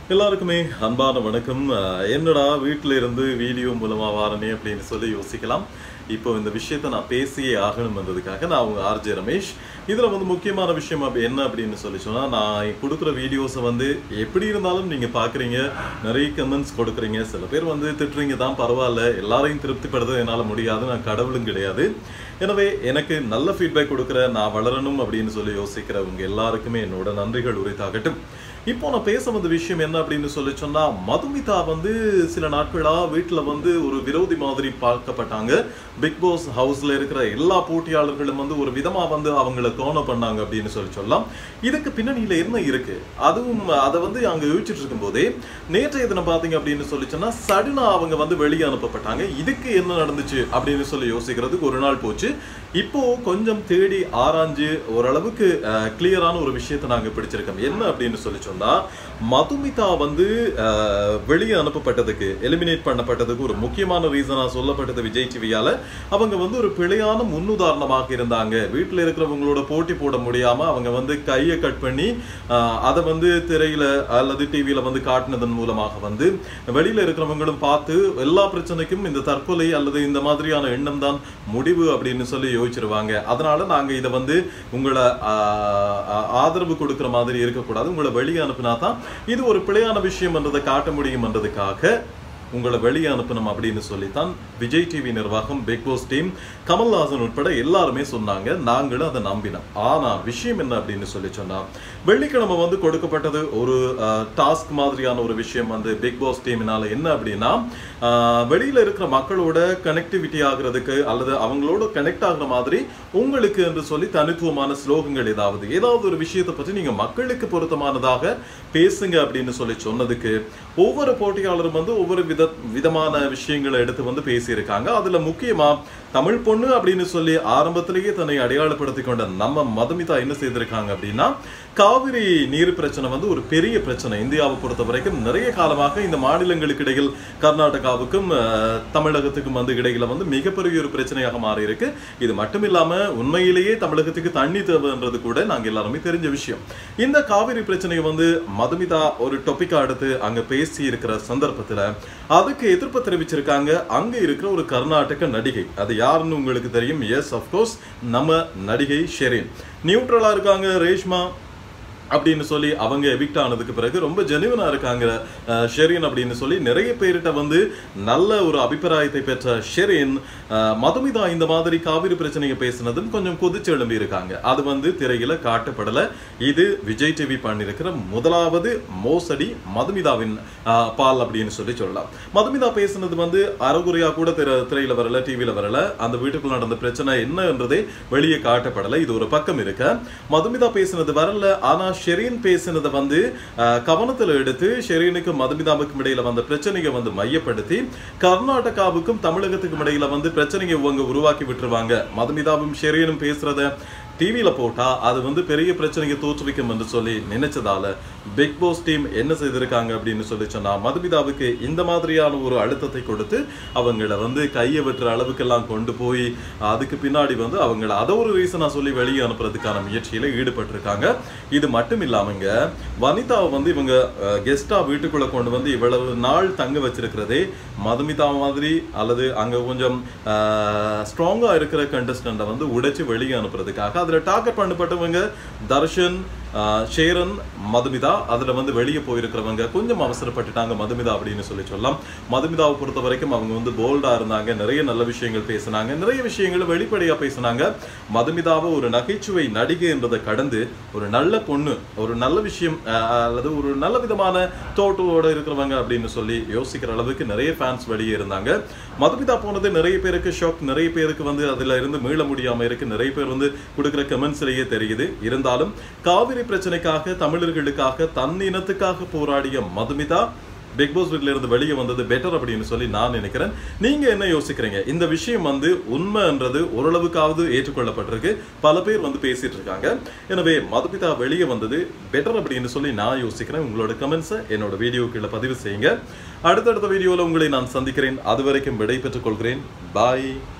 எல்லாருக்குமே அன்பான வணக்கம் அஹ், என்னடா வீட்டில் இருந்து வீடியோ மூலமா வாரனே அப்படின்னு சொல்லி யோசிக்கலாம் இப்போ இந்த விஷயத்தை நான் பேசியே ஆகணும் வந்ததுக்காக நான் உங்க ஆர்ஜே ரமேஷ் இதுல வந்து முக்கியமான விஷயம் அப்படி என்ன அப்படின்னு சொல்லி சொன்னா நான் கொடுக்குற வீடியோஸை வந்து எப்படி இருந்தாலும் நீங்க பாக்குறீங்க நிறைய கமெண்ட்ஸ் கொடுக்குறீங்க சில பேர் வந்து திட்டுறீங்க தான் பரவாயில்ல எல்லாரையும் திருப்திப்படுத்த என்னால முடியாது நான் கடவுளும் கிடையாது எனவே எனக்கு நல்ல ஃபீட்பேக் கொடுக்குற நான் வளரணும் அப்படின்னு சொல்லி யோசிக்கிறவங்க எல்லாருக்குமே என்னோட நன்றிகள் உரித்தாகட்டும் இப்போ நான் பேச வந்த விஷயம் என்ன அப்படின்னு சொல்லி சொன்னா மதுமிதா வந்து சில நாட்களா வீட்டுல வந்து ஒரு விரோதி மாதிரி பார்க்கப்பட்டாங்க பிக் பாஸ் ஹவுஸ்ல இருக்கிற எல்லா போட்டியாளர்களும் வந்து ஒரு விதமா வந்து அவங்கள தோண பண்ணாங்க அப்படின்னு சொல்லி சொல்லலாம் இதுக்கு பின்னணியில என்ன இருக்கு அதுவும் அதை வந்து அங்க யோசிச்சுட்டு இருக்கும் போதே நேற்றைய தினம் பாத்தீங்க அப்படின்னு சொல்லி சொன்னா சடனா அவங்க வந்து வெளியே அனுப்பப்பட்டாங்க இதுக்கு என்ன நடந்துச்சு அப்படின்னு சொல்லி யோசிக்கிறதுக்கு ஒரு நாள் போச்சு இப்போ கொஞ்சம் தேடி ஆராய்ஞ்சு ஓரளவுக்கு கிளியரான ஒரு விஷயத்தை நாங்க பிடிச்சிருக்கோம் என்ன அப்படின்னு சொல்லி சொன்னா மதுமிதா வந்து அஹ், வெளியே அனுப்பப்பட்டதுக்கு எலிமினேட் பண்ணப்பட்டதுக்கு ஒரு முக்கியமான ரீசனா சொல்லப்பட்டது விஜய் டிவியால அவங்க வந்து ஒரு பிழையான முன்னுதாரணமாக இருந்தாங்க வீட்டில் இருக்கிறவங்களோட போட்டி போட முடியாம அவங்க வந்து கையை கட் பண்ணி அஹ், அதை வந்து திரையில அல்லது டிவியில வந்து காட்டினதன் மூலமாக வந்து வெளியில இருக்கிறவங்களும் பார்த்து எல்லா பிரச்சனைக்கும் இந்த தற்கொலை அல்லது இந்த மாதிரியான எண்ணம் தான் முடிவு அப்படின்னு சொல்லி யோசிச்சிருவாங்க அதனால நாங்க இதை வந்து உங்களை ஆஹ், ஆஹ், ஆதரவு கொடுக்கிற மாதிரி இருக்கக்கூடாது உங்களை வெளியே அனுப்புனா தான் இது ஒரு பிழையான விஷயம் என்றதை காட்ட முடியும் என்றதுக்காக உங்களை வெளியே அனுப்பணும் அப்படின்னு சொல்லித்தான் விஜய் டிவி நிர்வாகம் பிக் பாஸ் டீம் கமல்ஹாசன் உட்பட எல்லாருமே சொன்னாங்க நாங்களும் அதை நம்பினோம் ஆனா விஷயம் என்ன அப்படின்னு சொல்லி சொன்னா வெள்ளிக்கிழமை வந்து கொடுக்கப்பட்டது ஒரு டாஸ்க் மாதிரியான ஒரு விஷயம் வந்து பிக் பாஸ் டீமினால என்ன அப்படின்னா ஆஹ், வெளியில இருக்கிற மக்களோட கனெக்டிவிட்டி ஆகுறதுக்கு அல்லது அவங்களோட கனெக்ட் ஆகுற மாதிரி உங்களுக்கு என்று சொல்லி தனித்துவமான ஸ்லோகங்கள் ஏதாவது ஏதாவது ஒரு விஷயத்தை பற்றி நீங்க மக்களுக்கு பொருத்தமானதாக பேசுங்க அப்படின்னு சொல்லி சொன்னதுக்கு ஒவ்வொரு போட்டியாளரும் வந்து ஒவ்வொரு வித விதமான விஷயங்களை எடுத்து வந்து பேசியிருக்காங்க அதுல முக்கியமா தமிழ் பொண்ணு அப்படின்னு சொல்லி ஆரம்பத்திலேயே தன்னை அடையாளப்படுத்தி கொண்ட நம்ம மதுமிதா என்ன செய்திருக்காங்க அப்படின்னா காவிரி நீர் பிரச்சனை வந்து ஒரு பெரிய பிரச்சனை இந்தியாவை பொறுத்த வரைக்கும் நிறைய காலமாக இந்த மாநிலங்களுக்கு இடையில் கர்நாடகாவுக்கும் அஹ், தமிழகத்துக்கும் வந்து இடையில வந்து மிகப்பெரிய ஒரு பிரச்சனையாக மாறி இருக்கு இது மட்டும் இல்லாம உண்மையிலேயே தமிழகத்துக்கு தண்ணி தேவைன்றது கூட நாங்க எல்லாருமே தெரிஞ்ச விஷயம் இந்த காவிரி பிரச்சனையை வந்து மதுமிதா ஒரு டொபிக்கா எடுத்து அங்க பேசி இருக்கிற சந்தர்ப்பத்துல அதுக்கு எதிர்ப்பு தெரிவிச்சிருக்காங்க அங்க இருக்கிற ஒரு கர்நாடக நடிகை அது யாருன்னு உங்களுக்கு தெரியும் எஸ் அஃப்கோர்ஸ் நம்ம நடிகை ஷெரின் நியூட்ரலா இருக்காங்க ரேஷ்மா அப்படின்னு சொல்லி அவங்க எவிக்ட் ஆனதுக்கு பிறகு ரொம்ப ஜெனுவனா இருக்காங்க அஹ், ஷெரின் அப்படின்னு சொல்லி நிறைய பேர்கிட்ட வந்து நல்ல ஒரு அபிப்பிராயத்தை பெற்ற ஷெரின் அஹ், மதுமிதா இந்த மாதிரி காவிரி பிரச்சனையை பேசினதும் கொஞ்சம் கொதிச்சு எழும்பி இருக்காங்க அது வந்து திரையில காட்டப்படல இது விஜய் டிவி பண்ணியிருக்கிற முதலாவது மோசடி மதுமிதாவின் அஹ், பால் அப்படின்னு சொல்லி சொல்லலாம் மதுமிதா பேசினது வந்து அறகுறையா கூட திரை திரையில வரல டிவியில வரல அந்த வீட்டுக்குள்ள நடந்த பிரச்சனை என்னன்றதே வெளியே காட்டப்படல இது ஒரு பக்கம் இருக்க மதுமிதா பேசினது வரல ஆனா ஷெரீன் பேசினதை வந்து அஹ், கவனத்துல எடுத்து ஷெரீனுக்கும் மதுமிதாவுக்கும் இடையில வந்த பிரச்சனையை வந்து மையப்படுத்தி கர்நாடகாவுக்கும் தமிழகத்துக்கும் இடையில வந்து பிரச்சனையை இவங்க உருவாக்கி விட்டுருவாங்க மதுமிதாவும் ஷெரீனும் பேசுறத டிவியில போட்டா அது வந்து பெரிய பிரச்சனையை தோற்றுவிக்கும் என்று சொல்லி நினைச்சதால பிக் பாஸ் டீம் என்ன செய்திருக்காங்க அப்படின்னு சொல்லி சொன்னா மதுமிதாவுக்கு இந்த மாதிரியான ஒரு அழுத்தத்தை கொடுத்து அவங்கள வந்து கையை வெட்டுற அளவுக்கெல்லாம் கொண்டு போய் அதுக்கு பின்னாடி வந்து அவங்கள அதை ஒரு ரீசனா சொல்லி வெளியே அனுப்புறதுக்கான முயற்சியில ஈடுபட்டிருக்காங்க இது மட்டும் இல்லாமங்க வனிதாவை வந்து இவங்க கெஸ்டா வீட்டுக்குள்ள கொண்டு வந்து இவ்வளவு நாள் தங்க வச்சிருக்கிறதே மதுமிதா மாதிரி அல்லது அங்க கொஞ்சம் ஸ்ட்ராங்கா இருக்கிற கண்டஸ்டண்ட்டை வந்து உடைச்சு வெளியே அனுப்புறதுக்காக அதுல டார்கெட் பண்ணப்பட்டவங்க தர்ஷன் ஆஹ், ஷேரன் மதுமிதா அதுல வந்து வெளியே போயிருக்கிறவங்க கொஞ்சம் அவசரப்பட்டுட்டாங்க மதுமிதா அப்படின்னு சொல்லி சொல்லலாம் மதுமிதாவை பொறுத்த வரைக்கும் அவங்க வந்து போல்டா இருந்தாங்க நிறைய நல்ல விஷயங்கள் பேசினாங்க நிறைய விஷயங்களை வெளிப்படையா பேசினாங்க மதுமிதாவை ஒரு நகைச்சுவை நடிகை என்றதை கடந்து ஒரு நல்ல பொண்ணு ஒரு நல்ல விஷயம் ஆஹ், அல்லது ஒரு நல்ல விதமான தோட்டோட இருக்கிறவங்க அப்படின்னு சொல்லி யோசிக்கிற அளவுக்கு நிறைய ஃபேன்ஸ் வெளியே இருந்தாங்க மதுமிதா போனது நிறைய பேருக்கு ஷாக் நிறைய பேருக்கு வந்து அதுல இருந்து மீள முடியாம இருக்கு நிறைய பேர் வந்து கொடுக்குற கமெண்ட்ஸ்லயே தெரியுது இருந்தாலும் காவிரி பிரச்சனைக்காக தமிழர்களுக்காக தன் இனத்துக்காக போராடிய மதுமிதா பிக் பாஸ் வீட்ல இருந்து வெளியே வந்தது பெட்டர் அப்படின்னு சொல்லி நான் நினைக்கிறேன் நீங்க என்ன யோசிக்கிறீங்க இந்த விஷயம் வந்து உண்மைன்றது ஓரளவுக்காவது ஏற்றுக்கொள்ளப்பட்டிருக்கு பல பேர் வந்து பேசிட்டு இருக்காங்க எனவே மதுமிதா வெளியே வந்தது பெட்டர் அப்படின்னு சொல்லி நான் யோசிக்கிறேன் உங்களோட கமெண்ட்ஸை என்னோட வீடியோ கீழே பதிவு செய்யுங்க அடுத்தடுத்த வீடியோவில் உங்களை நான் சந்திக்கிறேன் அது வரைக்கும் விடை பெற்றுக் கொள்கிறேன் பாய்